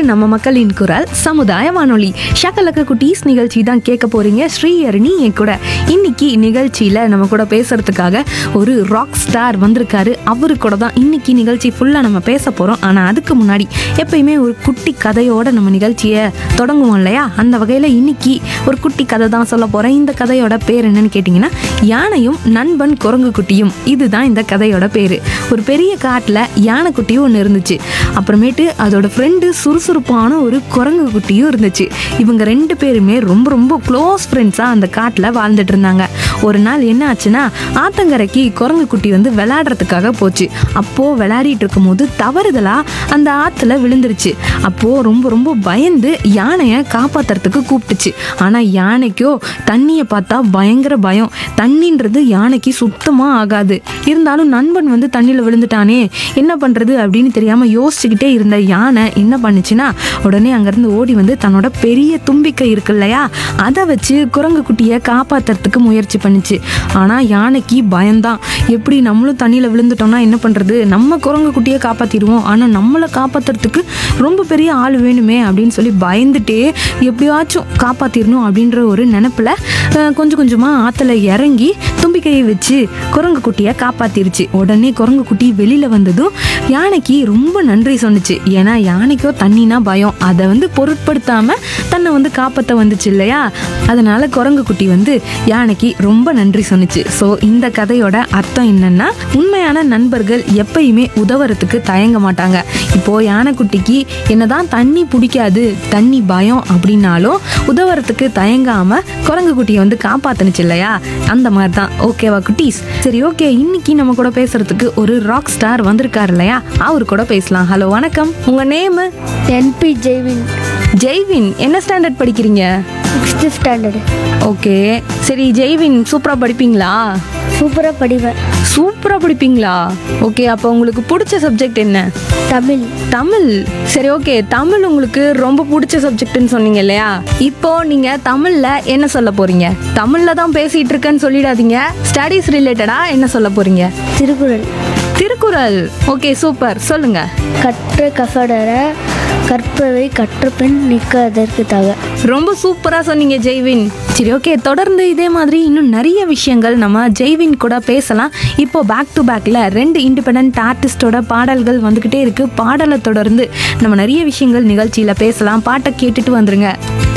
நம்ம மக்களின் குரல் சமுதாய வானொலி ஷக்கலக்க குட்டீஸ் நிகழ்ச்சி தான் கேட்க போறீங்க ஸ்ரீஹரணி என் கூட இன்னைக்கு நிகழ்ச்சியில நம்ம கூட பேசுறதுக்காக ஒரு ராக் ஸ்டார் வந்திருக்காரு அவரு கூட தான் இன்னைக்கு நிகழ்ச்சி ஃபுல்லா நம்ம பேச போறோம் ஆனா அதுக்கு முன்னாடி எப்பயுமே ஒரு குட்டி கதையோட நம்ம நிகழ்ச்சியை தொடங்குவோம் இல்லையா அந்த வகையில இன்னைக்கு ஒரு குட்டி கதை தான் சொல்ல போறேன் இந்த கதையோட பேர் என்னன்னு கேட்டிங்கன்னா யானையும் நண்பன் குரங்கு குட்டியும் இதுதான் இந்த கதையோட பேரு ஒரு பெரிய காட்டுல யானைக்குட்டியும் ஒன்று இருந்துச்சு அப்புறமேட்டு அதோட ஃப்ரெண்டு சுறுசுறுப்பான ஒரு குரங்கு குட்டியும் இருந்துச்சு இவங்க ரெண்டு பேருமே ரொம்ப ரொம்ப க்ளோஸ் ஃப்ரெண்ட்ஸாக அந்த காட்டில் வாழ்ந்துட்டு இருந்தாங்க ஒரு நாள் என்ன ஆச்சுன்னா ஆத்தங்கரைக்கு குரங்கு குட்டி வந்து விளையாடுறதுக்காக போச்சு அப்போது விளையாடிட்டு இருக்கும்போது தவறுதலாக அந்த ஆற்றுல விழுந்துருச்சு அப்போது ரொம்ப ரொம்ப பயந்து யானையை காப்பாத்துறதுக்கு கூப்பிட்டுச்சு ஆனால் யானைக்கோ தண்ணியை பார்த்தா பயங்கர பயம் தண்ணின்றது யானைக்கு சுத்தமாக ஆகாது இருந்தாலும் நண்பன் வந்து தண்ணியில் விழுந்துட்டானே என்ன பண்ணுறது அப்படின்னு தெரியாமல் யோசிச்சுக்கிட்டே இருந்த யானை என்ன பண்ணுச்சுன்னா உடனே அங்கேருந்து ஓடி வந்து தன்னோட பெரிய தும்பிக்கை இருக்கு இல்லையா அதை வச்சு குரங்கு குட்டியை காப்பாத்துறதுக்கு முயற்சி பண்ணுச்சு ஆனால் யானைக்கு பயம்தான் எப்படி நம்மளும் தண்ணியில் விழுந்துட்டோம்னா என்ன பண்ணுறது நம்ம குரங்கு குட்டியை காப்பாற்றிடுவோம் ஆனால் நம்மளை காப்பாற்றுறதுக்கு ரொம்ப பெரிய ஆள் வேணுமே அப்படின்னு சொல்லி பயந்துட்டே எப்படியாச்சும் காப்பாற்றிடணும் அப்படின்ற ஒரு நினப்பில் கொஞ்சம் கொஞ்சமாக ஆற்றுல இறங்கி தும்பிக்கையை வச்சு குரங்கு குட்டியை காப்பாத்திருச்சு உடனே குரங்கு குட்டி வெளியில் வந்ததும் யானைக்கு ரொம்ப நன்றி சொன்னுச்சு ஏன்னா யானைக்கோ தண்ணினா பயம் அதை வந்து பொருட்படுத்தாம தன்னை வந்து காப்பாற்ற வந்துச்சு இல்லையா அதனால குரங்கு குட்டி வந்து யானைக்கு ரொம்ப நன்றி சொன்னுச்சு ஸோ இந்த கதையோட அர்த்தம் என்னன்னா உண்மையான நண்பர்கள் எப்பயுமே உதவுறதுக்கு தயங்க மாட்டாங்க இப்போ யானைக்குட்டிக்கு என்னதான் தண்ணி பிடிக்காது தண்ணி பயம் அப்படின்னாலும் உதவுறதுக்கு தயங்காம குரங்கு குட்டியை வந்து காப்பாத்துனுச்சு இல்லையா அந்த மாதிரி தான் ஓகேவா குட்டீஸ் சரி ஓகே இன்னைக்கு நம்ம கூட பேசுறதுக்கு ஒரு ராக் ஸ்டார் வந்திருக்காரு இல்லையா அவர் கூட பேசலாம் ஹலோ வணக்கம் உங்க நேமு என்பி ஜெய்வின் ஜெய்வின் என்ன ஸ்டாண்டர்ட் படிக்கிறீங்க சிக்ஸ்த்து ஸ்டாண்டர்டு ஓகே சரி ஜெய்வின் சூப்பரா படிப்பீங்களா சூப்பராக படிப்பேன் சூப்பரா படிப்பீங்களா ஓகே அப்போ உங்களுக்கு பிடிச்ச சப்ஜெக்ட் என்ன தமிழ் தமிழ் சரி ஓகே தமிழ் உங்களுக்கு ரொம்ப பிடிச்ச சப்ஜெக்ட்னு சொன்னீங்க இல்லையா இப்போ நீங்க தமிழ்ல என்ன சொல்ல போறீங்க தமிழ்ல தான் பேசிட்டு இருக்கேன்னு சொல்லிடாதீங்க ஸ்டடீஸ் ரிலேட்டடா என்ன சொல்ல போறீங்க திருக்குறள் திருக்குறள் ஓகே சூப்பர் சொல்லுங்க கற்ற கசடர கற்பவை கற்ற பின் நிற்க அதற்கு தக ரொம்ப சூப்பரா சொன்னீங்க ஜெய்வின் சரி ஓகே தொடர்ந்து இதே மாதிரி இன்னும் நிறைய விஷயங்கள் நம்ம ஜெய்வின் கூட பேசலாம் இப்போ பேக் டு பேக்ல ரெண்டு இண்டிபெண்ட் ஆர்டிஸ்டோட பாடல்கள் வந்துகிட்டே இருக்கு பாடலை தொடர்ந்து நம்ம நிறைய விஷயங்கள் நிகழ்ச்சியில பேசலாம் பாட்டை கேட்டுட்டு வந்துருங்க